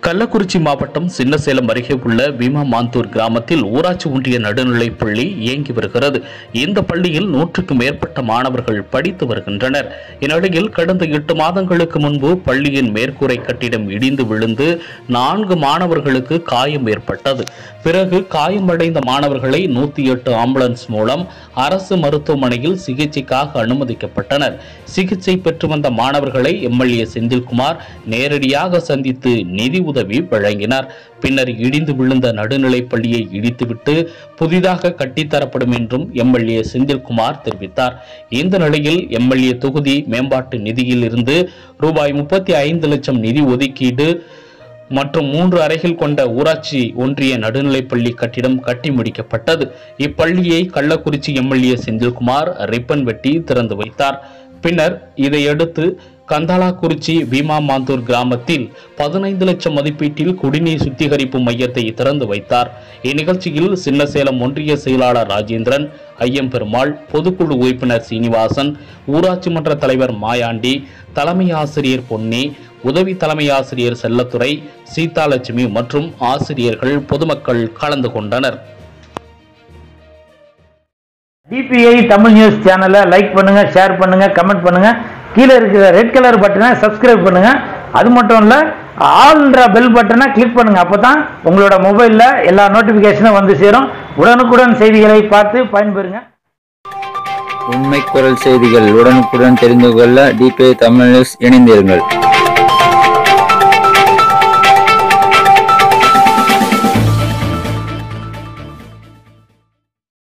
கள்ளக்குறிச்சி மாவட்டம் சின்னசேலம் அருகே உள்ள பீமாமாந்தூர் கிராமத்தில் ஊராட்சி ஒன்றிய நடுநிலைப் பள்ளி இயங்கி வருகிறது இந்த பள்ளியில் நூற்றுக்கும் மேற்பட்ட மாணவர்கள் படித்து வருகின்றனர் இந்நிலையில் கடந்த எட்டு மாதங்களுக்கு முன்பு பள்ளியின் மேற்கூரை கட்டிடம் இடிந்து விழுந்து நான்கு மாணவர்களுக்கு காயம் ஏற்பட்டது பிறகு காயமடைந்த மாணவர்களை நூத்தி எட்டு ஆம்புலன்ஸ் மூலம் அரசு மருத்துவமனையில் சிகிச்சைக்காக அனுமதிக்கப்பட்டனர் சிகிச்சை பெற்று வந்த மாணவர்களை எம்எல்ஏ செந்தில்குமார் நேரடியாக சந்தித்து நிதி உதவி வழங்கினார் பின்னர் இடிந்து விழுந்த நடுநிலைப் பள்ளியை இடித்துவிட்டு புதிதாக கட்டித்தரப்படும் என்றும் எம்எல்ஏ செந்தில்குமார் தெரிவித்தார் இந்த நிலையில் எம்எல்ஏ தொகுதி மேம்பாட்டு நிதியில் இருந்து ரூபாய் முப்பத்தி ஐந்து லட்சம் நிதி ஒதுக்கீடு மற்றும் மூன்று அறைகள் கொண்ட ஊராட்சி ஒன்றிய நடுநிலைப்பள்ளி கட்டிடம் கட்டி முடிக்கப்பட்டது இப்பள்ளியை கள்ளக்குறிச்சி எம்எல்ஏ செந்தில்குமார் ரிப்பன் வெட்டி திறந்து வைத்தார் பின்னர் இதையடுத்து கந்தாலாக்குறிச்சி பீமாமாந்தூர் கிராமத்தில் பதினைந்து லட்சம் மதிப்பீட்டில் குடிநீர் சுத்திகரிப்பு மையத்தை திறந்து வைத்தார் இந்நிகழ்ச்சியில் சின்னசேலம் ஒன்றிய செயலாளர் ராஜேந்திரன் ஐயம்பெருமாள் பொதுக்குழு உறுப்பினர் சீனிவாசன் ஊராட்சி மன்ற தலைவர் மாயாண்டி தலைமை ஆசிரியர் பொன்னி உதவி தலைமை ஆசிரியர் செல்லத்துறை சீதாலட்சுமி மற்றும் ஆசிரியர்கள் பொதுமக்கள் கலந்து கொண்டனர் டிபிஐ தமிழ் நியூஸ் சேனலை லைக் பண்ணுங்க ஷேர் பண்ணுங்க கமெண்ட் பண்ணுங்க கீழே இருக்கிற ரெட் கலர் பட்டனை சப்ஸ்கிரைப் பண்ணுங்க அது மட்டும் இல்ல ஆல்ன்ற பெல் பட்டனை கிளிக் பண்ணுங்க அப்பதான் உங்களோட மொபைல்ல எல்லா நோட்டிபிகேஷனும் வந்து சேரும் உடனுக்குடன் செய்திகளை பார்த்து பயன்பெறுங்க உண்மை குரல் செய்திகள் உடனுக்குடன் தெரிந்து கொள்ள டிபிஐ தமிழ் நியூஸ் இணைந்திருங்கள்